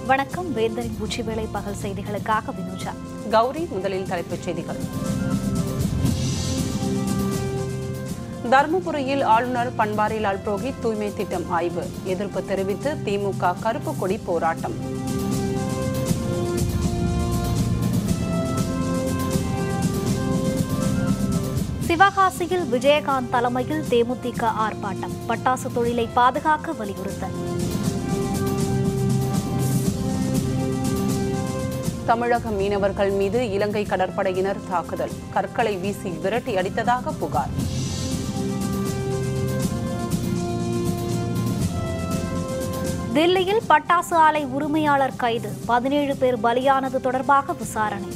வணக்கம் வேந்தரின் உச்சிவேளை பகல் செய்திகளுக்காக வினுஜா கௌரி முதலில் தலைப்புச் செய்திகள் தருமபுரியில் ஆளுநர் பன்வாரிலால் புரோஹித் தூய்மை திட்டம் ஆய்வு எதிர்ப்பு தெரிவித்து திமுக கருப்பு கொடி போராட்டம் சிவகாசியில் விஜயகாந்த் தலைமையில் தேமுதிக ஆர்ப்பாட்டம் பட்டாசு தொழிலை பாதுகாக்க வலியுறுத்தல் தமிழக மீனவர்கள் மீது இலங்கை கடற்படையினர் தாக்குதல் கற்களை வீசி விரட்டி அடித்ததாக புகார் தில்லியில் பட்டாசு ஆலை உரிமையாளர் கைது பதினேழு பேர் பலியானது தொடர்பாக விசாரணை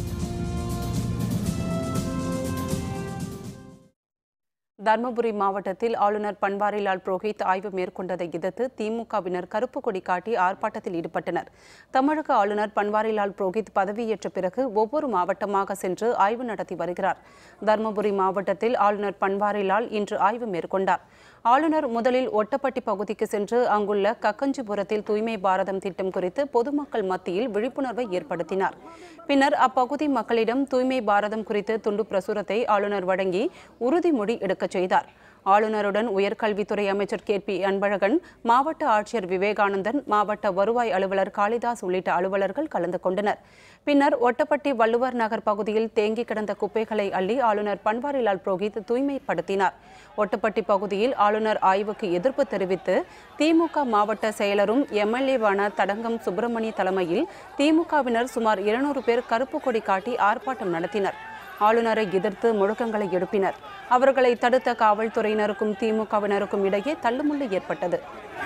தருமபுரி மாவட்டத்தில் ஆளுநர் பன்வாரிலால் புரோஹித் ஆய்வு மேற்கொண்டதை எதிர்த்து திமுகவினர் கருப்பு கொடி காட்டி ஆர்ப்பாட்டத்தில் ஈடுபட்டனர் தமிழக ஆளுநர் பன்வாரிலால் புரோஹித் பதவியேற்ற பிறகு ஒவ்வொரு மாவட்டமாக சென்று ஆய்வு நடத்தி வருகிறார் தருமபுரி மாவட்டத்தில் ஆளுநர் பன்வாரிலால் இன்று ஆய்வு மேற்கொண்டார் ஆளுநர் முதலில் ஒட்டப்பட்டி பகுதிக்கு சென்று அங்குள்ள கக்கஞ்சிபுரத்தில் தூய்மை பாரதம் திட்டம் குறித்து பொதுமக்கள் மத்தியில் விழிப்புணர்வை ஏற்படுத்தினார் பின்னர் அப்பகுதி மக்களிடம் தூய்மை பாரதம் குறித்து துண்டு பிரசுரத்தை ஆளுநர் வழங்கி உறுதிமொழி எடுக்கச் செய்தார் ஆளுநருடன் உயர்கல்வித்துறை அமைச்சர் கே பி அன்பழகன் மாவட்ட ஆட்சியர் விவேகானந்தன் மாவட்ட வருவாய் அலுவலர் காளிதாஸ் உள்ளிட்ட அலுவலர்கள் கலந்து கொண்டனர் பின்னர் ஒட்டப்பட்டி வள்ளுவர் நகர் பகுதியில் தேங்கி கிடந்த குப்பைகளை அள்ளி ஆளுநர் பன்வாரிலால் புரோஹித் தூய்மைப்படுத்தினார் ஒட்டப்பட்டி பகுதியில் ஆளுநர் ஆய்வுக்கு எதிர்ப்பு தெரிவித்து திமுக மாவட்ட செயலரும் எம்எல்ஏவான தடங்கம் சுப்பிரமணி தலைமையில் திமுகவினர் சுமார் இருநூறு பேர் கருப்பு கொடி காட்டி ஆர்ப்பாட்டம் நடத்தினர் ஆளுநரை எதிர்த்து முழக்கங்களை எழுப்பினர் அவர்களை தடுத்த காவல்துறையினருக்கும் திமுகவினருக்கும் இடையே தள்ளுமுள்ளு ஏற்பட்டது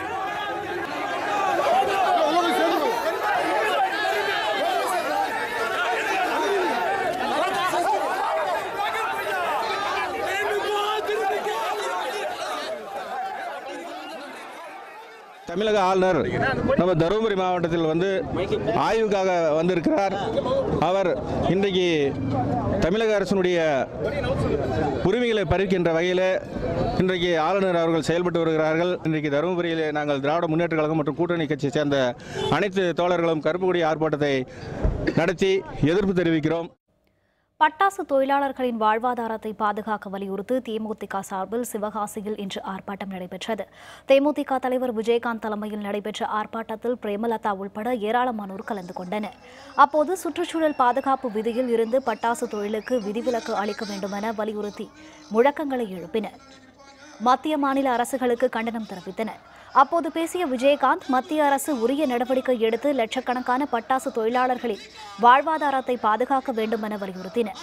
தமிழக ஆளுநர் நம்ம தருமபுரி மாவட்டத்தில் வந்து ஆய்வுக்காக வந்திருக்கிறார் அவர் இன்றைக்கு தமிழக அரசினுடைய உரிமைகளை பறிக்கின்ற வகையில் இன்றைக்கு ஆளுநர் அவர்கள் செயல்பட்டு வருகிறார்கள் இன்றைக்கு தருமபுரியில் நாங்கள் திராவிட முன்னேற்ற கழகம் மற்றும் கூட்டணி கட்சியை சேர்ந்த அனைத்து தோழர்களும் கருப்பு கொடி ஆர்ப்பாட்டத்தை நடத்தி எதிர்ப்பு தெரிவிக்கிறோம் பட்டாசு தொழிலாளர்களின் வாழ்வாதாரத்தை பாதுகாக்க வலியுறுத்தி தேமுதிக சார்பில் சிவகாசியில் இன்று ஆர்ப்பாட்டம் நடைபெற்றது தேமுதிக தலைவர் விஜயகாந்த் தலைமையில் நடைபெற்ற ஆர்ப்பாட்டத்தில் பிரேமலதா உள்பட ஏராளமானோர் கலந்து கொண்டனர் அப்போது சுற்றுச்சூழல் பாதுகாப்பு விதியில் இருந்து பட்டாசு தொழிலுக்கு விதிவிலக்கு அளிக்க வேண்டுமென வலியுறுத்தி முழக்கங்களை எழுப்பினர் மத்திய மாநில அரசுகளுக்கு கண்டனம் தெரிவித்தனர் அப்போது பேசிய விஜயகாந்த் மத்திய அரசு உரிய நடவடிக்கை எடுத்து லட்சக்கணக்கான பட்டாசு தொழிலாளர்களின் வாழ்வாதாரத்தை பாதுகாக்க வேண்டும் என வலியுறுத்தினர்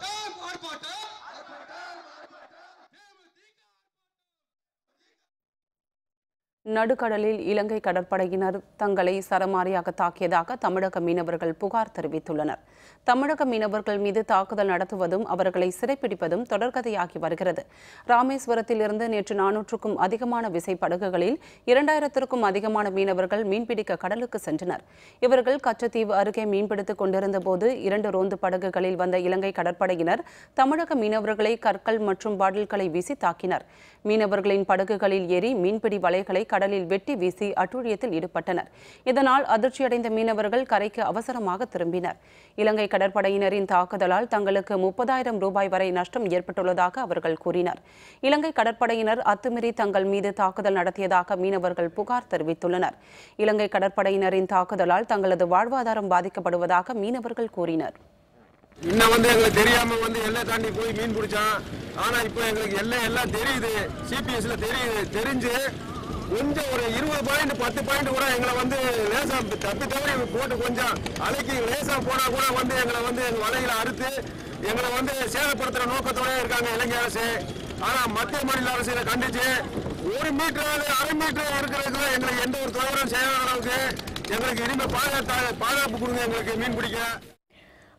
நடுக்கடலில் இலங்கை கடற்படையினர் தங்களை சரமாரியாக தாக்கியதாக தமிழக மீனவர்கள் புகார் தெரிவித்துள்ளனர் தமிழக மீனவர்கள் மீது தாக்குதல் நடத்துவதும் அவர்களை சிறைப்பிடிப்பதும் தொடர்கதையாகி வருகிறது ராமேஸ்வரத்தில் இருந்து நேற்று நானூற்றுக்கும் அதிகமான விசைப்படகுகளில் இரண்டாயிரத்திற்கும் அதிகமான மீனவர்கள் மீன்பிடிக்க கடலுக்கு சென்றனர் இவர்கள் கச்சத்தீவு அருகே மீன்பிடித்துக் கொண்டிருந்த போது இரண்டு ரோந்து படகுகளில் வந்த இலங்கை கடற்படையினர் தமிழக மீனவர்களை கற்கள் மற்றும் பாட்டில்களை வீசி தாக்கினர் மீனவர்களின் படகுகளில் ஏறி மீன்பிடி வலைகளை கடலில் வெட்டி வீசி அட்டூழியத்தில் ஈடுபட்டனர் இதனால் அதிர்ச்சியடைந்த மீனவர்கள் கரைக்கு அவசரமாக திரும்பினர் இலங்கை கடற்படையினரின் தாக்குதலால் தங்களுக்கு முப்பதாயிரம் ரூபாய் வரை நஷ்டம் ஏற்பட்டுள்ளதாக அவர்கள் கூறினர் இலங்கை கடற்படையினர் அத்துமீறி தங்கள் மீது தாக்குதல் நடத்தியதாக மீனவர்கள் புகார் தெரிவித்துள்ளனர் இலங்கை கடற்படையினரின் தாக்குதலால் தங்களது வாழ்வாதாரம் பாதிக்கப்படுவதாக மீனவர்கள் கூறினர் இன்னும் வந்து எங்களுக்கு தெரியாம வந்து எல்லை தாண்டி போய் மீன் பிடிச்சான் ஆனா இப்போ எங்களுக்கு எல்லை எல்லாம் தெரியுது சிபிஎஸ்ல தெரியுது தெரிஞ்சு கொஞ்சம் ஒரு இருபது பாயிண்ட் பத்து பாயிண்ட் கூட எங்களை வந்து லேசா தப்பி தவறி போட்டு கொஞ்சம் அலைக்கு லேசா போனா கூட வந்து எங்களை வந்து எங்க வலைகளை அறுத்து எங்களை வந்து சேதப்படுத்துற நோக்கத்தோட இருக்காங்க இலங்கை அரசு ஆனா மத்திய மாநில அரசு இதை கண்டிச்சு ஒரு மீட்டர் அரை மீட்டர் இருக்கிறதுல எங்களுக்கு எந்த ஒரு தொழிலும் செய்யாத அளவுக்கு எங்களுக்கு இனிமே பாதுகாப்பு பாதுகாப்பு கொடுங்க எங்களுக்கு மீன் பிடிக்க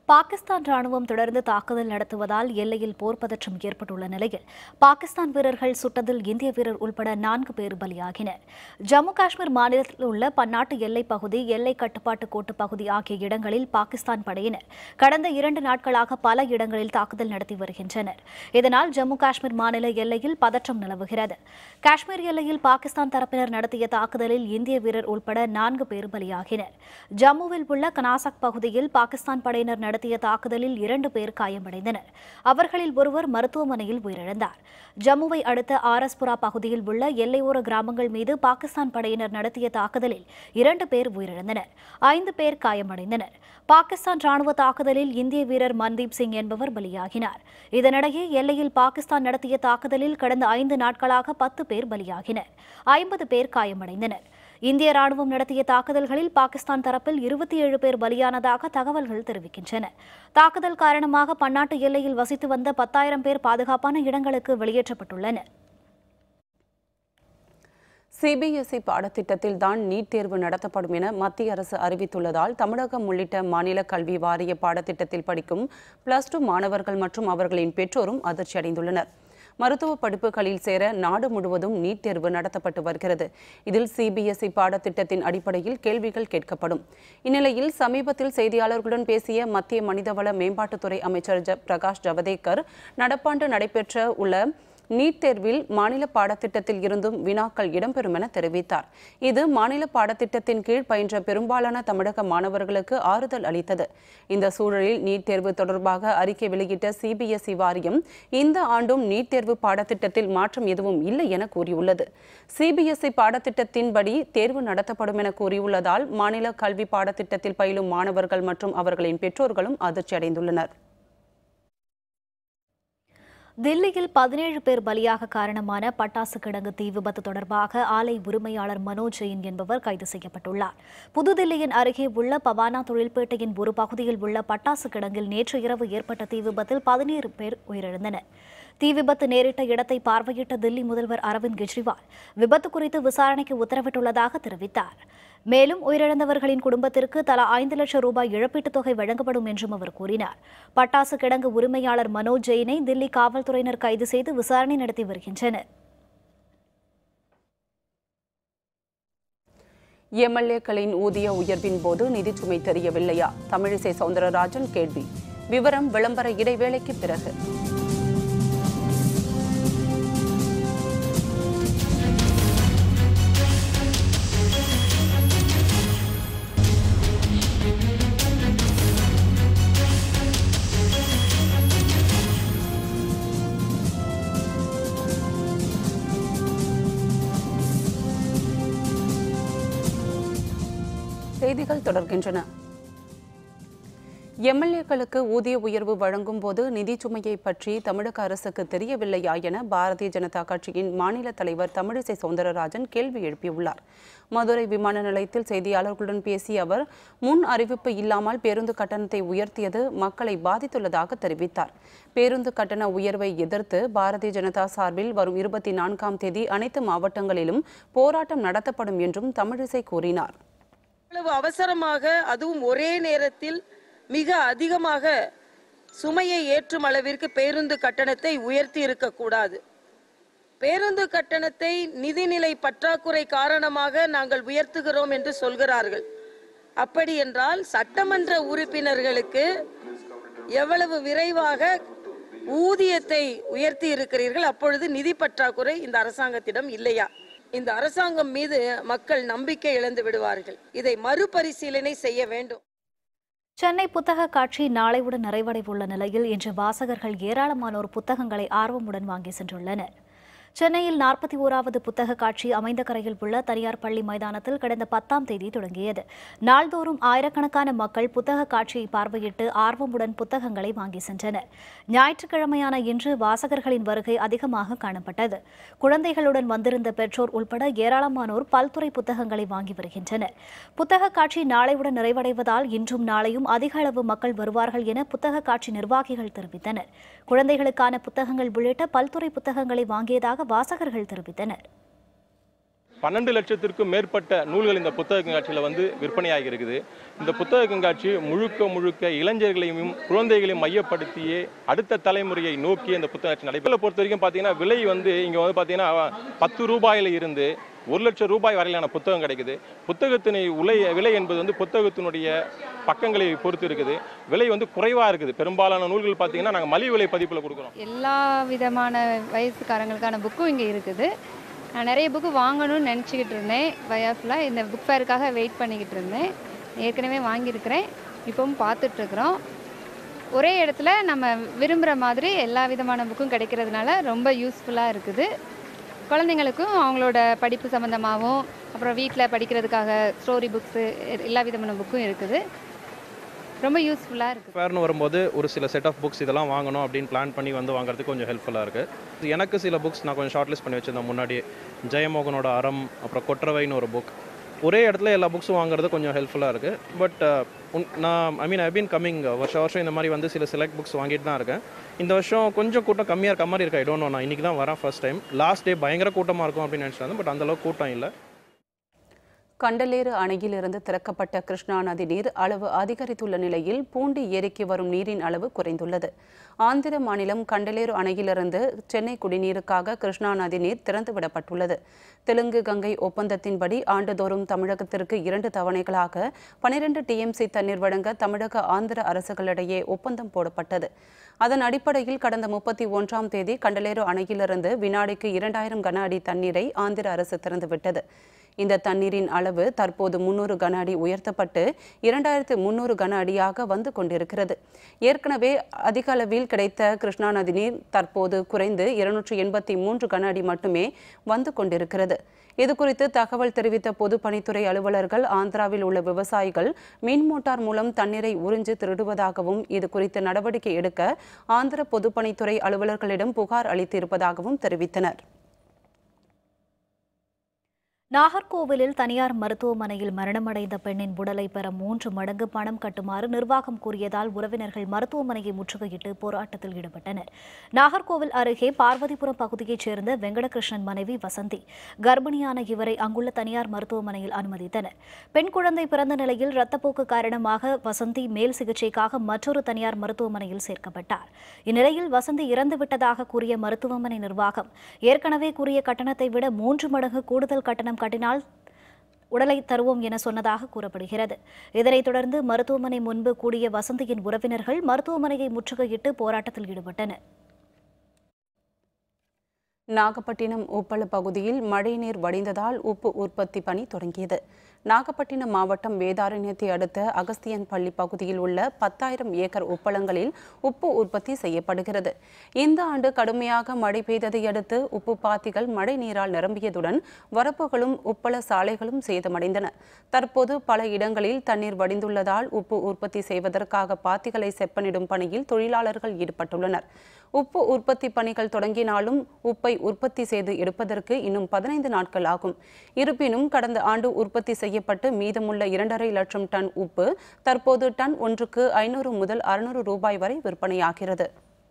பாகிஸ்தான் ராணுவம் தொடர்ந்து தாக்குதல் நடத்துவதால் எல்லையில் போர் பதற்றம் ஏற்பட்டுள்ள நிலையில் பாகிஸ்தான் வீரர்கள் சுட்டதில் இந்திய வீரர் உள்பட நான்கு பேர் பலியாகினர் ஜம்மு காஷ்மீர் மாநிலத்தில் உள்ள பன்னாட்டு எல்லைப் பகுதி எல்லை கட்டுப்பாட்டு கோட்டு பகுதி ஆகிய இடங்களில் பாகிஸ்தான் படையினர் கடந்த இரண்டு நாட்களாக பல இடங்களில் தாக்குதல் நடத்தி வருகின்றனர் இதனால் ஜம்மு காஷ்மீர் மாநில எல்லையில் பதற்றம் நிலவுகிறது காஷ்மீர் எல்லையில் பாகிஸ்தான் தரப்பினர் நடத்திய தாக்குதலில் இந்திய வீரர் உள்பட நான்கு பேர் பலியாகினர் ஜம்முவில் உள்ள கனாசக் பகுதியில் பாகிஸ்தான் படையினர் நடத்திய தாக்குதலில் இரண்டு பேர் காயமடைந்தனர் அவர்களில் ஒருவர் மருத்துவமனையில் உயிரிழந்தார் ஜம்முவை அடுத்த ஆரஸ்புரா பகுதியில் உள்ள எல்லையோர கிராமங்கள் மீது பாகிஸ்தான் படையினர் நடத்திய தாக்குதலில் இரண்டு பேர் உயிரிழந்தனர் ஐந்து பேர் காயமடைந்தனர் பாகிஸ்தான் ராணுவ தாக்குதலில் இந்திய வீரர் மன்தீப் சிங் என்பவர் பலியாகினார் இதனிடையே எல்லையில் பாகிஸ்தான் நடத்திய தாக்குதலில் கடந்த ஐந்து நாட்களாக பத்து பேர் பலியாகினர் ஐம்பது பேர் காயமடைந்தனர் இந்திய ராணுவம் நடத்திய தாக்குதல்களில் பாகிஸ்தான் தரப்பில் இருபத்தி ஏழு பேர் பலியானதாக தகவல்கள் தெரிவிக்கின்றன தாக்குதல் காரணமாக பன்னாட்டு எல்லையில் வசித்து வந்த பத்தாயிரம் பேர் பாதுகாப்பான இடங்களுக்கு வெளியேற்றப்பட்டுள்ளனர் சிபிஎஸ்இ பாடத்திட்டத்தில் தான் நீட் தேர்வு நடத்தப்படும் என மத்திய அரசு அறிவித்துள்ளதால் தமிழகம் உள்ளிட்ட மாநில கல்வி வாரிய பாடத்திட்டத்தில் படிக்கும் பிளஸ் டூ மாணவர்கள் மற்றும் அவர்களின் பெற்றோரும் அதிர்ச்சி அடைந்துள்ளனர் மருத்துவ படிப்புகளில் சேர நாடு முழுவதும் நீட் தேர்வு நடத்தப்பட்டு வருகிறது இதில் சிபிஎஸ்இ பாடத்திட்டத்தின் அடிப்படையில் கேள்விகள் கேட்கப்படும் இந்நிலையில் சமீபத்தில் செய்தியாளர்களுடன் பேசிய மத்திய மனிதவள மேம்பாட்டுத்துறை அமைச்சர் ஜ பிரகாஷ் ஜவடேகர் நடப்பாண்டு நடைபெற்ற உள்ள நீட் தேர்வில் மாநில பாடத்திட்டத்தில் இருந்தும் வினாக்கள் இடம்பெறும் என தெரிவித்தார் இது மாநில பாடத்திட்டத்தின் கீழ் பயின்ற பெரும்பாலான தமிழக மாணவர்களுக்கு ஆறுதல் அளித்தது இந்த சூழலில் நீட் தேர்வு தொடர்பாக அறிக்கை வெளியிட்ட சிபிஎஸ்இ வாரியம் இந்த ஆண்டும் நீட் தேர்வு பாடத்திட்டத்தில் மாற்றம் எதுவும் இல்லை என கூறியுள்ளது சிபிஎஸ்இ பாடத்திட்டத்தின்படி தேர்வு நடத்தப்படும் என கூறியுள்ளதால் மாநில கல்வி பாடத்திட்டத்தில் பயிலும் மாணவர்கள் மற்றும் அவர்களின் பெற்றோர்களும் அதிர்ச்சி அடைந்துள்ளனர் தில்லியில் பதினேழு பேர் பலியாக காரணமான பட்டாசு கிடங்கு தீ விபத்து தொடர்பாக ஆலை உரிமையாளர் மனோஜ் ஜெயின் என்பவர் கைது செய்யப்பட்டுள்ளார் புதுதில்லியின் அருகே உள்ள பவானா தொழில்பேட்டையின் ஒரு பகுதியில் உள்ள பட்டாசு கிடங்கில் நேற்று இரவு ஏற்பட்ட தீ விபத்தில் பதினேழு பேர் உயிரிழந்தனர் தீ விபத்து நேரிட்ட இடத்தை பார்வையிட்ட தில்லி முதல்வர் அரவிந்த் கெஜ்ரிவால் விபத்து குறித்து விசாரணைக்கு உத்தரவிட்டுள்ளதாக தெரிவித்தார் மேலும் உயிரிழந்தவர்களின் குடும்பத்திற்கு தலா ஐந்து லட்சம் ரூபாய் இழப்பீட்டுத் தொகை வழங்கப்படும் என்றும் அவர் கூறினார் பட்டாசு கிடங்கு உரிமையாளர் மனோஜ் ஜெயினை தில்லி காவல்துறையினர் கைது செய்து விசாரணை நடத்தி வருகின்றனர் எம்எல்ஏக்களின் ஊதிய உயர்வின் போது நிதிச்சுமை தெரியவில்லையா தமிழிசை சவுந்தரராஜன் கேள்வி விவரம் விளம்பர இடைவேளைக்கு பிறகு செய்திகள் தொடர்கின்றன எம்எல்ஏக்களுக்கு ஊதிய உயர்வு வழங்கும் போது நிதிச் சுமையை பற்றி தமிழக அரசுக்கு தெரியவில்லையா என பாரதிய ஜனதா கட்சியின் மாநில தலைவர் தமிழிசை சவுந்தரராஜன் கேள்வி எழுப்பியுள்ளார் மதுரை விமான நிலையத்தில் செய்தியாளர்களுடன் பேசிய அவர் முன் அறிவிப்பு இல்லாமல் பேருந்து கட்டணத்தை உயர்த்தியது மக்களை பாதித்துள்ளதாக தெரிவித்தார் பேருந்து கட்டண உயர்வை எதிர்த்து பாரதிய ஜனதா சார்பில் வரும் இருபத்தி நான்காம் தேதி அனைத்து மாவட்டங்களிலும் போராட்டம் நடத்தப்படும் என்றும் தமிழிசை கூறினார் இவ்வளவு அவசரமாக அதுவும் ஒரே நேரத்தில் மிக அதிகமாக சுமையை ஏற்றும் அளவிற்கு பேருந்து கட்டணத்தை உயர்த்தி இருக்கக்கூடாது பேருந்து கட்டணத்தை நிதிநிலை பற்றாக்குறை காரணமாக நாங்கள் உயர்த்துகிறோம் என்று சொல்கிறார்கள் அப்படி என்றால் சட்டமன்ற உறுப்பினர்களுக்கு எவ்வளவு விரைவாக ஊதியத்தை உயர்த்தி இருக்கிறீர்கள் அப்பொழுது நிதி பற்றாக்குறை இந்த அரசாங்கத்திடம் இல்லையா இந்த அரசாங்கம் மீது மக்கள் நம்பிக்கை இழந்து விடுவார்கள் இதை மறுபரிசீலனை செய்ய வேண்டும் சென்னை புத்தக காட்சி நாளையுடன் நிறைவடைவுள்ள நிலையில் இன்று வாசகர்கள் ஏராளமானோர் புத்தகங்களை ஆர்வமுடன் வாங்கி சென்றுள்ளனர் சென்னையில் நாற்பத்தி ஓராவது புத்தக காட்சி அமைந்த கரையில் உள்ள தனியார் பள்ளி மைதானத்தில் கடந்த பத்தாம் தேதி தொடங்கியது நாள்தோறும் ஆயிரக்கணக்கான மக்கள் புத்தக காட்சியை பார்வையிட்டு ஆர்வமுடன் புத்தகங்களை வாங்கி சென்றனர் ஞாயிற்றுக்கிழமையான இன்று வாசகர்களின் வருகை அதிகமாக காணப்பட்டது குழந்தைகளுடன் வந்திருந்த பெற்றோர் உட்பட ஏராளமானோர் பல்துறை புத்தகங்களை வாங்கி வருகின்றனர் புத்தக காட்சி நாளையுடன் நிறைவடைவதால் இன்றும் நாளையும் அதிக அளவு மக்கள் வருவார்கள் என புத்தக காட்சி நிர்வாகிகள் தெரிவித்தனர் குழந்தைகளுக்கான புத்தகங்கள் உள்ளிட்ட பல்துறை புத்தகங்களை வாங்கியதாக வாசகர்கள் தெரிவித்தனர் பன்னெண்டு லட்சத்திற்கும் மேற்பட்ட நூல்கள் இந்த புத்தக கண்காட்சியில் வந்து விற்பனையாகி இருக்குது இந்த புத்தக கண்காட்சி முழுக்க முழுக்க இளைஞர்களையும் குழந்தைகளையும் மையப்படுத்தியே அடுத்த தலைமுறையை நோக்கி இந்த புத்தக கண்காட்சி நடைபெற பொறுத்த வரைக்கும் பார்த்தீங்கன்னா விலை வந்து இங்கே வந்து பார்த்தீங்கன்னா பத்து ரூபாயில இருந்து ஒரு லட்சம் ரூபாய் வரையிலான புத்தகம் கிடைக்குது புத்தகத்தினை உலை விலை என்பது வந்து புத்தகத்தினுடைய பக்கங்களை பொறுத்து இருக்குது விலை வந்து குறைவாக இருக்குது பெரும்பாலான நூல்கள் பார்த்தீங்கன்னா நாங்கள் மலிவு விலை பதிப்பில் கொடுக்குறோம் எல்லா விதமான வயசுக்காரங்களுக்கான புக்கும் இங்கே இருக்குது நான் நிறைய புக்கு வாங்கணும்னு நினச்சிக்கிட்டு இருந்தேன் பயாஃபில் இந்த புக் ஃபேருக்காக வெயிட் பண்ணிக்கிட்டு இருந்தேன் ஏற்கனவே வாங்கியிருக்கிறேன் இப்போவும் பார்த்துட்ருக்குறோம் ஒரே இடத்துல நம்ம விரும்புகிற மாதிரி எல்லா விதமான புக்கும் கிடைக்கிறதுனால ரொம்ப யூஸ்ஃபுல்லாக இருக்குது குழந்தைங்களுக்கும் அவங்களோட படிப்பு சம்மந்தமாகவும் அப்புறம் வீட்டில் படிக்கிறதுக்காக ஸ்டோரி புக்ஸு எல்லா விதமான புக்கும் இருக்குது ரொம்ப யூஸ்ஃபுல்லாக இருக்குது ஃபேர்னு வரும்போது ஒரு சில செட் ஆஃப் புக்ஸ் இதெல்லாம் வாங்கணும் அப்படின்னு பிளான் பண்ணி வந்து வாங்குறதுக்கு கொஞ்சம் ஹெல்ப்ஃபுல்லாக இருக்குது எனக்கு சில புக்ஸ் நான் கொஞ்சம் ஷார்ட் லிஸ்ட் பண்ணி வச்சிருந்தேன் முன்னாடி ஜெயமோகனோட அறம் அப்புறம் கொற்றவைன்னு ஒரு புக் ஒரே இடத்துல எல்லா புக்ஸும் வாங்குறது கொஞ்சம் ஹெல்ப்ஃபுல்லாக இருக்குது பட் நான் ஐ மீன் ஐ பீன் கம்மிங் வருஷம் வருஷம் இந்த மாதிரி வந்து சில செலக்ட் புக்ஸ் வாங்கிட்டு தான் இருக்கேன் இந்த வருஷம் கொஞ்சம் கூட்டம் கம்மியாக இருக்க மாதிரி இருக்கு ஐ டோன்ட் நோ நான் இன்றைக்கி தான் வரேன் ஃபர்ஸ்ட் டைம் லாஸ்ட் டே பயங்கர கூட்டமாக இருக்கும் அப்படின்னு நினச்சிட்டு பட் அந்தளவுக்கு கூட்டம் இல்லை கண்டலேறு அணையிலிருந்து திறக்கப்பட்ட கிருஷ்ணா நதி நீர் அளவு அதிகரித்துள்ள நிலையில் பூண்டி ஏரிக்கு வரும் நீரின் அளவு குறைந்துள்ளது ஆந்திர மாநிலம் கண்டலேறு அணையிலிருந்து சென்னை குடிநீருக்காக கிருஷ்ணா நதி நீர் திறந்துவிடப்பட்டுள்ளது தெலுங்கு கங்கை ஒப்பந்தத்தின்படி ஆண்டுதோறும் தமிழகத்திற்கு இரண்டு தவணைகளாக பனிரெண்டு டிஎம்சி தண்ணீர் வழங்க தமிழக ஆந்திர அரசுகளிடையே ஒப்பந்தம் போடப்பட்டது அதன் அடிப்படையில் கடந்த முப்பத்தி ஒன்றாம் தேதி கண்டலேறு அணையிலிருந்து வினாடிக்கு இரண்டாயிரம் கன அடி தண்ணீரை ஆந்திர அரசு திறந்துவிட்டது இந்த தண்ணீரின் அளவு தற்போது முன்னூறு கன அடி உயர்த்தப்பட்டு இரண்டாயிரத்து முன்னூறு கன அடியாக வந்து கொண்டிருக்கிறது ஏற்கனவே அதிக அளவில் கிடைத்த கிருஷ்ணா நதி நீர் தற்போது குறைந்து இருநூற்று எண்பத்தி மூன்று கன அடி மட்டுமே வந்து கொண்டிருக்கிறது இதுகுறித்து தகவல் தெரிவித்த பொதுப்பணித்துறை அலுவலர்கள் ஆந்திராவில் உள்ள விவசாயிகள் மின் மோட்டார் மூலம் தண்ணீரை உறிஞ்சு திருடுவதாகவும் இது குறித்து நடவடிக்கை எடுக்க ஆந்திர பொதுப்பணித்துறை அலுவலர்களிடம் புகார் அளித்திருப்பதாகவும் தெரிவித்தனர் நாகர்கோவிலில் தனியார் மருத்துவமனையில் மரணமடைந்த பெண்ணின் உடலை பெற மூன்று மடங்கு பணம் கட்டுமாறு நிர்வாகம் கூறியதால் உறவினர்கள் மருத்துவமனையை முற்றுகையிட்டு போராட்டத்தில் ஈடுபட்டனர் நாகர்கோவில் அருகே பார்வதிபுரம் பகுதியைச் சேர்ந்த வெங்கடகிருஷ்ணன் மனைவி வசந்தி கர்ப்பிணியான இவரை அங்குள்ள தனியார் மருத்துவமனையில் அனுமதித்தனர் பெண் குழந்தை பிறந்த நிலையில் இரத்தப்போக்கு காரணமாக வசந்தி மேல் சிகிச்சைக்காக மற்றொரு தனியார் மருத்துவமனையில் சேர்க்கப்பட்டார் இந்நிலையில் வசந்தி இறந்துவிட்டதாக கூறிய மருத்துவமனை நிர்வாகம் ஏற்கனவே கூறிய கட்டணத்தை விட மூன்று மடங்கு கூடுதல் கட்டணம் கட்டினால் உடலை தருவோம் என சொன்னதாக கூறப்படுகிறது இதனைத் தொடர்ந்து மருத்துவமனை முன்பு கூடிய வசந்தியின் உறவினர்கள் மருத்துவமனையை முற்றுகையிட்டு போராட்டத்தில் ஈடுபட்டனர் நாகப்பட்டினம் உப்பள பகுதியில் மழைநீர் வடிந்ததால் உப்பு உற்பத்தி பணி தொடங்கியது நாகப்பட்டினம் மாவட்டம் வேதாரண்யத்தை அடுத்த அகஸ்தியன் பள்ளி பகுதியில் உள்ள பத்தாயிரம் ஏக்கர் உப்பளங்களில் உப்பு உற்பத்தி செய்யப்படுகிறது இந்த ஆண்டு கடுமையாக மழை பெய்ததை அடுத்து உப்பு பாத்திகள் மழை நீரால் நிரம்பியதுடன் வரப்புகளும் உப்பள சாலைகளும் சேதமடைந்தன தற்போது பல இடங்களில் தண்ணீர் வடிந்துள்ளதால் உப்பு உற்பத்தி செய்வதற்காக பாத்திகளை செப்பனிடும் பணியில் தொழிலாளர்கள் ஈடுபட்டுள்ளனர் உப்பு உற்பத்தி பணிகள் தொடங்கினாலும் உப்பை உற்பத்தி செய்து எடுப்பதற்கு இன்னும் பதினைந்து நாட்கள் ஆகும் இருப்பினும் கடந்த ஆண்டு உற்பத்தி செய்யப்பட்டு மீதமுள்ள இரண்டரை லட்சம் டன் உப்பு தற்போது டன் ஒன்றுக்கு ஐநூறு முதல் அறுநூறு ரூபாய் வரை விற்பனையாகிறது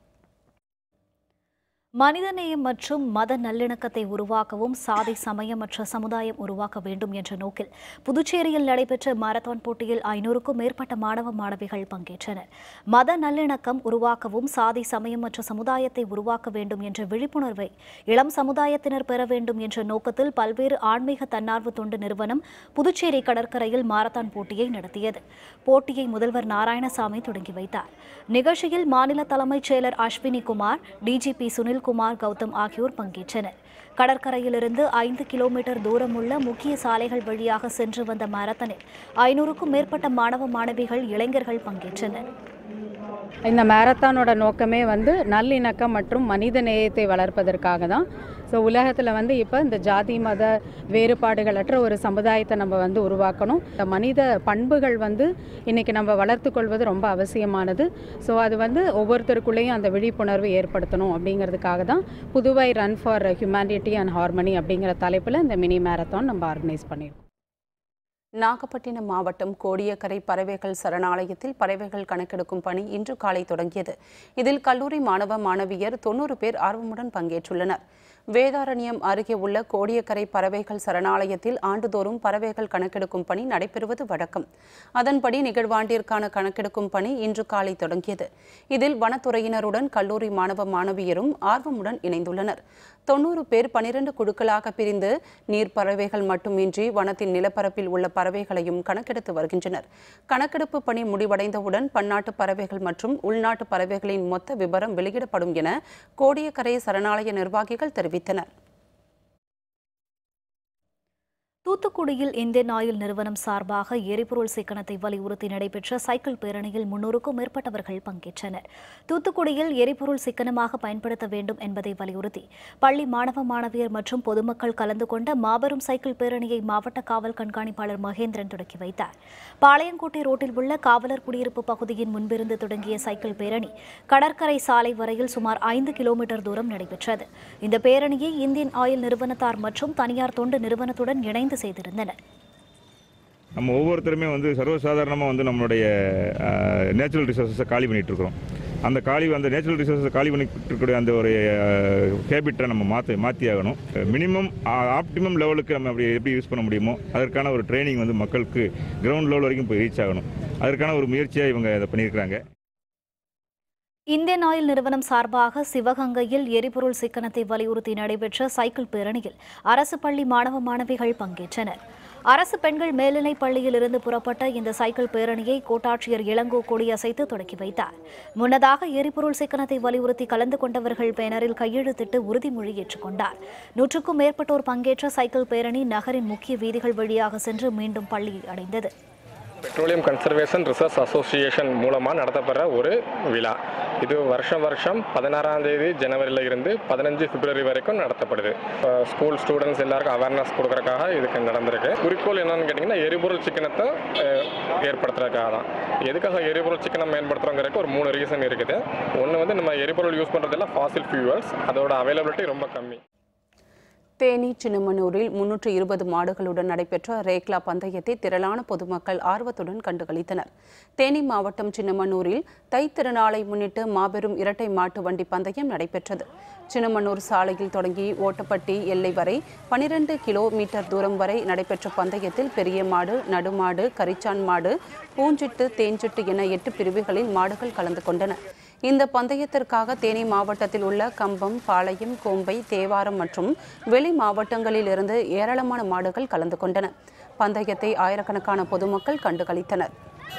மனிதநேயம் மற்றும் மத நல்லிணக்கத்தை உருவாக்கவும் சாதி சமயமற்ற சமுதாயம் உருவாக்க வேண்டும் என்ற நோக்கில் புதுச்சேரியில் நடைபெற்ற மாரத்தான் போட்டியில் ஐநூறுக்கும் மேற்பட்ட மாணவ மாணவிகள் பங்கேற்றனர் மத நல்லிணக்கம் உருவாக்கவும் சாதி சமயமற்ற சமுதாயத்தை உருவாக்க வேண்டும் என்ற விழிப்புணர்வை இளம் சமுதாயத்தினர் பெற வேண்டும் என்ற நோக்கத்தில் பல்வேறு ஆன்மீக தன்னார்வ தொண்டு நிறுவனம் புதுச்சேரி கடற்கரையில் மாரத்தான் போட்டியை நடத்தியது போட்டியை முதல்வர் நாராயணசாமி தொடங்கி வைத்தார் நிகழ்ச்சியில் மாநில தலைமைச் செயலர் அஸ்வினி குமார் டிஜிபி சுனில் குமார் கௌதம் ஆகியோர் பங்கேற்றனர் கடற்கரையிலிருந்து ஐந்து கிலோமீட்டர் தூரமுள்ள முக்கிய சாலைகள் வழியாக சென்று வந்த மாரத்தனில் ஐநூறுக்கும் மேற்பட்ட மாணவ மாணவிகள் இளைஞர்கள் பங்கேற்றனர் இந்த மேரத்தானோட நோக்கமே வந்து நல்லிணக்கம் மற்றும் மனித நேயத்தை வளர்ப்பதற்காக தான் ஸோ உலகத்தில் வந்து இப்போ இந்த ஜாதி மத வேறுபாடுகளற்ற ஒரு சமுதாயத்தை நம்ம வந்து உருவாக்கணும் இந்த மனித பண்புகள் வந்து இன்றைக்கி நம்ம வளர்த்து கொள்வது ரொம்ப அவசியமானது ஸோ அது வந்து ஒவ்வொருத்தருக்குள்ளேயும் அந்த விழிப்புணர்வு ஏற்படுத்தணும் அப்படிங்கிறதுக்காக தான் Puduvai run for humanity and harmony அப்படிங்கிற தலைப்பில் இந்த மினி மேரத்தான் நம்ம ஆர்கனைஸ் பண்ணியிருக்கோம் நாகப்பட்டினம் மாவட்டம் கோடியக்கரை பறவைகள் சரணாலயத்தில் பறவைகள் கணக்கெடுக்கும் பணி இன்று காலை தொடங்கியது இதில் கல்லூரி மாணவ மாணவியர் தொண்ணூறு பேர் ஆர்வமுடன் பங்கேற்றுள்ளனர் வேதாரண்யம் அருகே உள்ள கோடியக்கரை பறவைகள் சரணாலயத்தில் ஆண்டுதோறும் பறவைகள் கணக்கெடுக்கும் பணி நடைபெறுவது வழக்கம் அதன்படி நிகழ்வாண்டிற்கான கணக்கெடுக்கும் பணி இன்று காலை தொடங்கியது இதில் வனத்துறையினருடன் கல்லூரி மாணவ மாணவியரும் ஆர்வமுடன் இணைந்துள்ளனர் தொண்ணூறு பேர் பனிரெண்டு குழுக்களாக பிரிந்து நீர் பறவைகள் மட்டுமின்றி வனத்தின் நிலப்பரப்பில் உள்ள பறவைகளையும் கணக்கெடுத்து வருகின்றனர் கணக்கெடுப்பு பணி முடிவடைந்தவுடன் பன்னாட்டு பறவைகள் மற்றும் உள்நாட்டு பறவைகளின் மொத்த விபரம் வெளியிடப்படும் என கோடியக்கரை சரணாலய நிர்வாகிகள் தெரிவித்தனர் தூத்துக்குடியில் இந்தியன் ஆயில் நிறுவனம் சார்பாக எரிபொருள் சிக்கனத்தை வலியுறுத்தி நடைபெற்ற சைக்கிள் பேரணியில் முன்னூறுக்கும் மேற்பட்டவர்கள் பங்கேற்றனர் தூத்துக்குடியில் எரிபொருள் சிக்கனமாக பயன்படுத்த வேண்டும் என்பதை வலியுறுத்தி பள்ளி மாணவ மாணவியர் மற்றும் பொதுமக்கள் கலந்து கொண்ட மாபெரும் சைக்கிள் பேரணியை மாவட்ட காவல் கண்காணிப்பாளர் மகேந்திரன் தொடக்கி வைத்தார் பாளையங்கோட்டை ரோட்டில் உள்ள காவலர் குடியிருப்பு பகுதியின் முன்பிருந்து தொடங்கிய சைக்கிள் பேரணி கடற்கரை சாலை வரையில் சுமார் ஐந்து கிலோமீட்டர் தூரம் நடைபெற்றது இந்த பேரணியை இந்தியன் ஆயில் நிறுவனத்தார் மற்றும் தனியார் தொண்டு நிறுவனத்துடன் இணைந்து செய்திருந்தனர் நம்ம ஒவ்வொருத்தருமே வந்து சர்வசாதாரணமாக வந்து நம்மளுடைய நேச்சுரல் ரிசோர்ஸஸை காலி பண்ணிட்டு இருக்கிறோம் அந்த காலி அந்த நேச்சுரல் ரிசோர்ஸை காலி பண்ணிட்டு இருக்கக்கூடிய அந்த ஒரு ஹேபிட்டை நம்ம மாற்ற மாற்றி ஆகணும் மினிமம் ஆப்டிமம் லெவலுக்கு நம்ம அப்படி எப்படி யூஸ் பண்ண முடியுமோ அதற்கான ஒரு ட்ரைனிங் வந்து மக்களுக்கு கிரவுண்ட் லெவல் வரைக்கும் போய் ரீச் ஆகணும் அதற்கான ஒரு முயற்சியாக இவங்க இதை பண்ணியிருக்கிறாங்க இந்தியன் ஆயில் நிறுவனம் சார்பாக சிவகங்கையில் எரிபொருள் சிக்கனத்தை வலியுறுத்தி நடைபெற்ற சைக்கிள் பேரணியில் அரசு பள்ளி மாணவ மாணவிகள் பங்கேற்றனர் அரசு பெண்கள் மேல்நிலைப் பள்ளியிலிருந்து புறப்பட்ட இந்த சைக்கிள் பேரணியை கோட்டாட்சியர் இளங்கோ கொடியசைத்து தொடக்கி வைத்தார் முன்னதாக எரிபொருள் சிக்கனத்தை வலியுறுத்தி கலந்து கொண்டவர்கள் பேனரில் கையெழுத்திட்டு உறுதிமொழி ஏற்றுக்கொண்டார் நூற்றுக்கும் மேற்பட்டோர் பங்கேற்ற சைக்கிள் பேரணி நகரின் முக்கிய வீதிகள் வழியாக சென்று மீண்டும் பள்ளி அடைந்தது பெட்ரோலியம் கன்சர்வேஷன் ரிசர்ச் அசோசியேஷன் மூலமாக நடத்தப்படுற ஒரு விழா இது வருஷம் வருஷம் பதினாறாம் தேதி ஜனவரியில் இருந்து பதினஞ்சு பிப்ரவரி வரைக்கும் நடத்தப்படுது ஸ்கூல் ஸ்டூடெண்ட்ஸ் எல்லாருக்கும் அவேர்னஸ் கொடுக்கறதுக்காக இதுக்கு நடந்திருக்கு குறிக்கோள் என்னன்னு கேட்டிங்கன்னா எரிபொருள் சிக்கனத்தை அஹ், ஏற்படுத்துறதுக்காக தான் எதுக்காக எரிபொருள் சிக்கனம் மேம்படுத்துறோங்கிறதுக்கு ஒரு மூணு ரீசன் இருக்குது ஒன்று வந்து நம்ம எரிபொருள் யூஸ் பண்ணுறதெல்லாம் ஃபாசில் ஃபியூவல்ஸ் அதோட அவைலபிலிட்டி ரொம்ப கம்மி தேனி சின்னமனூரில் முன்னூற்று இருபது மாடுகளுடன் நடைபெற்ற ரேக்லா பந்தயத்தை திரளான பொதுமக்கள் ஆர்வத்துடன் கண்டுகளித்தனர் தேனி மாவட்டம் சின்னமனூரில் தைத்திருநாளை முன்னிட்டு மாபெரும் இரட்டை மாட்டு வண்டி பந்தயம் நடைபெற்றது சின்னமனூர் சாலையில் தொடங்கி ஓட்டப்பட்டி எல்லை வரை பனிரெண்டு கிலோமீட்டர் தூரம் வரை நடைபெற்ற பந்தயத்தில் பெரிய மாடு நடுமாடு கரிச்சான் மாடு பூஞ்சிட்டு தேஞ்சிட்டு என எட்டு பிரிவுகளில் மாடுகள் கலந்து கொண்டன இந்த பந்தயத்திற்காக தேனி மாவட்டத்தில் உள்ள கம்பம் பாளையம் கோம்பை தேவாரம் மற்றும் வெளி மாவட்டங்களில் இருந்து ஏராளமான மாடுகள் கலந்து கொண்டன பந்தயத்தை ஆயிரக்கணக்கான பொதுமக்கள் கண்டுகளித்தனர்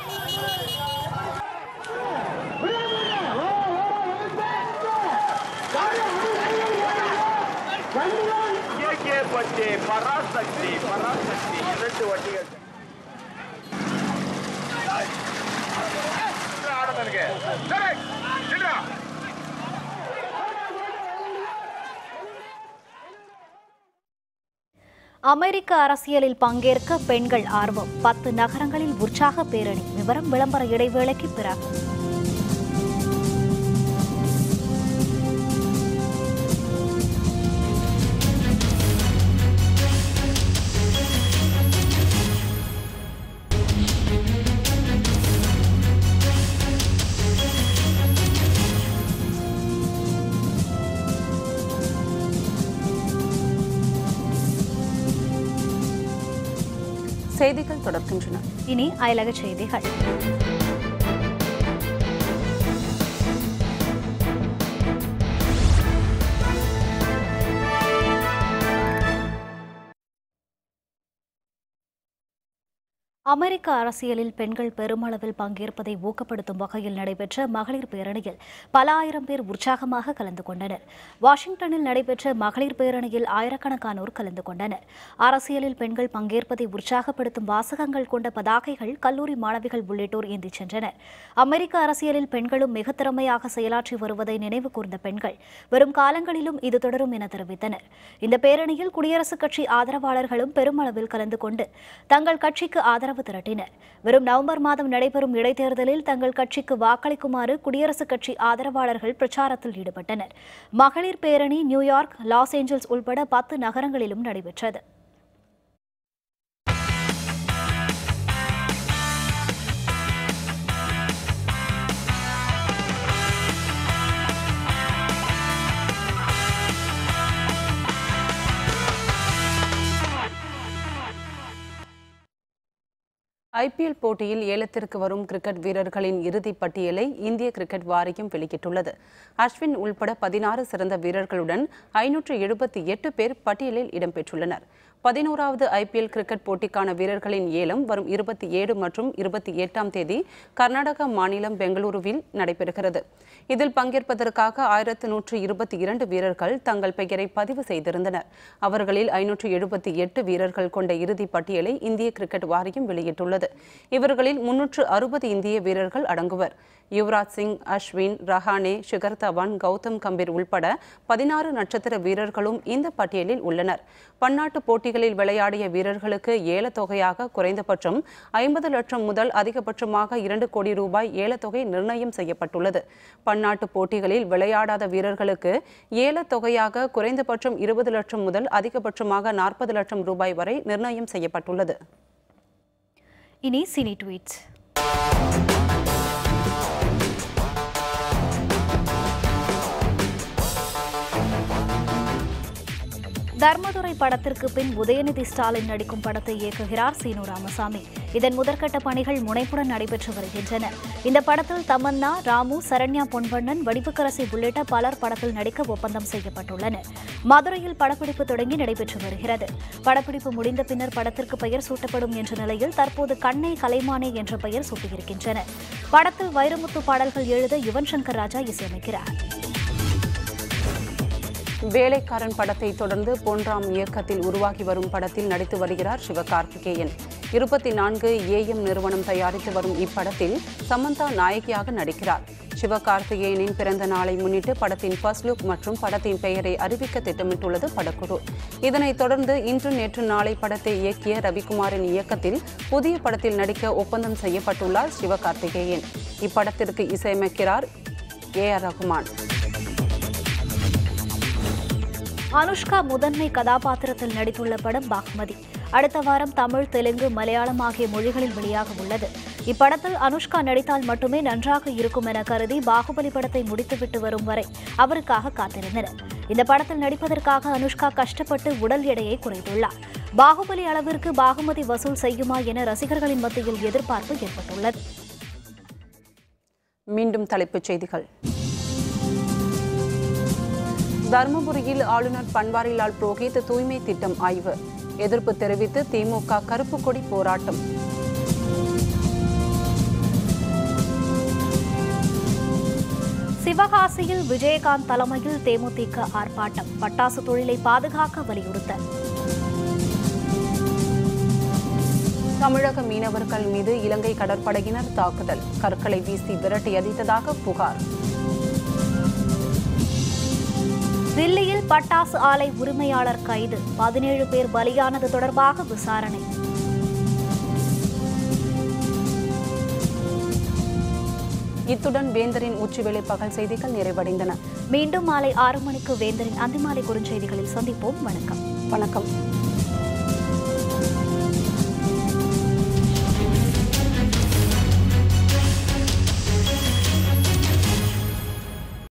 பராசக்தி பராசக்தி இரண்டு வண்டிகள் ஆடனுங்க அமெரிக்க அரசியலில் பங்கேற்க பெண்கள் ஆர்வம் பத்து நகரங்களில் உற்சாக பேரணி விவரம் விளம்பர இடைவேளைக்கு பிறகு செய்திகள் தொடர்கின்றன இனி அயலக செய்திகள் அமெரிக்க அரசியலில் பெண்கள் பெருமளவில் பங்கேற்பதை ஊக்கப்படுத்தும் வகையில் நடைபெற்ற மகளிர் பேரணியில் பல ஆயிரம் பேர் உற்சாகமாக கலந்து கொண்டனர் வாஷிங்டனில் நடைபெற்ற மகளிர் பேரணியில் ஆயிரக்கணக்கானோர் கலந்து கொண்டனர் அரசியலில் பெண்கள் பங்கேற்பதை உற்சாகப்படுத்தும் வாசகங்கள் கொண்ட பதாகைகள் கல்லூரி மாணவிகள் உள்ளிட்டோர் ஏந்திச் சென்றனர் அமெரிக்க அரசியலில் பெண்களும் மிக திறமையாக செயலாற்றி வருவதை நினைவு கூர்ந்த பெண்கள் வரும் காலங்களிலும் இது தொடரும் என தெரிவித்தனர் இந்த பேரணியில் குடியரசுக் கட்சி ஆதரவாளர்களும் பெருமளவில் கலந்து கொண்டு தங்கள் கட்சிக்கு ஆதரவு திரட்டினர் வரும் நவம்பர் மாதம் நடைபெறும் இடைத்தேர்தலில் தங்கள் கட்சிக்கு வாக்களிக்குமாறு குடியரசுக் கட்சி ஆதரவாளர்கள் பிரச்சாரத்தில் ஈடுபட்டனர் மகளிர் பேரணி நியூயார்க் லாஸ் ஏஞ்சல்ஸ் உள்பட பத்து நகரங்களிலும் நடைபெற்றது ஐபிஎல் போட்டியில் ஏலத்திற்கு வரும் கிரிக்கெட் வீரர்களின் இறுதிப் பட்டியலை இந்திய கிரிக்கெட் வாரியம் வெளியிட்டுள்ளது அஸ்வின் உள்பட பதினாறு சிறந்த வீரர்களுடன் ஐநூற்று எழுபத்தி எட்டு பேர் பட்டியலில் இடம்பெற்றுள்ளனர் பதினோராவது ஐபிஎல் கிரிக்கெட் போட்டிக்கான வீரர்களின் ஏலம் வரும் இருபத்தி ஏழு மற்றும் இருபத்தி எட்டாம் தேதி கர்நாடகா மாநிலம் பெங்களூருவில் நடைபெறுகிறது இதில் பங்கேற்பதற்காக ஆயிரத்து நூற்று இருபத்தி இரண்டு வீரர்கள் தங்கள் பெயரை பதிவு செய்திருந்தனர் அவர்களில் ஐநூற்று எழுபத்தி எட்டு வீரர்கள் கொண்ட இறுதிப் பட்டியலை இந்திய கிரிக்கெட் வாரியம் வெளியிட்டுள்ளது இவர்களில் முன்னூற்று அறுபது இந்திய வீரர்கள் அடங்குவர் யுவராஜ் சிங் அஸ்வின் ரஹானே ஷிகர் தவான் கௌதம் கம்பீர் உள்பட பதினாறு நட்சத்திர வீரர்களும் இந்த பட்டியலில் உள்ளனர் பன்னாட்டு போட்டிகளில் விளையாடிய வீரர்களுக்கு ஏலத்தொகையாக குறைந்தபட்சம் ஐம்பது லட்சம் முதல் அதிகபட்சமாக இரண்டு கோடி ரூபாய் ஏலத்தொகை நிர்ணயம் செய்யப்பட்டுள்ளது பன்னாட்டு போட்டிகளில் விளையாடாத வீரர்களுக்கு ஏலத்தொகையாக குறைந்தபட்சம் இருபது லட்சம் முதல் அதிகபட்சமாக நாற்பது லட்சம் ரூபாய் வரை நிர்ணயம் செய்யப்பட்டுள்ளது இனி சினி ட்வீட்ஸ் தர்மதுரை படத்திற்கு பின் உதயநிதி ஸ்டாலின் நடிக்கும் படத்தை இயக்குகிறார் சீனு ராமசாமி இதன் முதற்கட்ட பணிகள் முனைப்புடன் நடைபெற்று வருகின்றன இந்த படத்தில் தமன்னா ராமு சரண்யா பொன்வண்ணன் வடிவுக்கரசி உள்ளிட்ட பலர் படத்தில் நடிக்க ஒப்பந்தம் செய்யப்பட்டுள்ளனர் மதுரையில் படப்பிடிப்பு தொடங்கி நடைபெற்று வருகிறது படப்பிடிப்பு முடிந்த பின்னர் படத்திற்கு பெயர் சூட்டப்படும் என்ற நிலையில் தற்போது கண்ணை கலைமானே என்ற பெயர் சூட்டியிருக்கின்றனர் படத்தில் வைரமுத்து பாடல்கள் எழுத யுவன் சங்கர் ராஜா இசையமைக்கிறார் வேலைக்காரன் படத்தை தொடர்ந்து பொன்ராம் இயக்கத்தில் உருவாகி வரும் படத்தில் நடித்து வருகிறார் சிவகார்த்திகேயன் இருபத்தி நான்கு ஏஎம் நிறுவனம் தயாரித்து வரும் இப்படத்தில் சமந்தா நாயகியாக நடிக்கிறார் சிவகார்த்திகேயனின் பிறந்த நாளை முன்னிட்டு படத்தின் ஃபர்ஸ்ட் லுக் மற்றும் படத்தின் பெயரை அறிவிக்க திட்டமிட்டுள்ளது படக்குழு இதனைத் தொடர்ந்து இன்று நேற்று நாளை படத்தை இயக்கிய ரவிக்குமாரின் இயக்கத்தில் புதிய படத்தில் நடிக்க ஒப்பந்தம் செய்யப்பட்டுள்ளார் சிவகார்த்திகேயன் இப்படத்திற்கு இசையமைக்கிறார் ஏ ஆர் ரகுமான் அனுஷ்கா முதன்மை கதாபாத்திரத்தில் நடித்துள்ள படம் பாக்மதி அடுத்த வாரம் தமிழ் தெலுங்கு மலையாளம் ஆகிய மொழிகளில் வெளியாக உள்ளது இப்படத்தில் அனுஷ்கா நடித்தால் மட்டுமே நன்றாக இருக்கும் என கருதி பாகுபலி படத்தை முடித்துவிட்டு வரும் வரை அவருக்காக காத்திருந்தனர் இந்த படத்தில் நடிப்பதற்காக அனுஷ்கா கஷ்டப்பட்டு உடல் எடையை குறைத்துள்ளார் பாகுபலி அளவிற்கு பாகுமதி வசூல் செய்யுமா என ரசிகர்களின் மத்தியில் எதிர்பார்ப்பு ஏற்பட்டுள்ளது மீண்டும் தலைப்புச் செய்திகள் தருமபுரியில் ஆளுநர் பன்வாரிலால் புரோஹித் தூய்மை திட்டம் ஆய்வு எதிர்ப்பு தெரிவித்து திமுக கருப்பு கொடி போராட்டம் சிவகாசியில் விஜயகாந்த் தலைமையில் தேமுதிக ஆர்ப்பாட்டம் பட்டாசு தொழிலை பாதுகாக்க வலியுறுத்தல் தமிழக மீனவர்கள் மீது இலங்கை கடற்படையினர் தாக்குதல் கற்களை வீசி விரட்டி அடித்ததாக புகார் தில்லியில் பட்டாசு ஆலை உரிமையாளர் கைது பதினேழு பேர் பலியானது தொடர்பாக விசாரணை இத்துடன் வேந்தரின் உச்சிவேளை பகல் செய்திகள் நிறைவடைந்தன மீண்டும் மாலை ஆறு மணிக்கு வேந்தரின் அந்திமாலை குறுஞ்செய்திகளில் சந்திப்போம் வணக்கம் வணக்கம்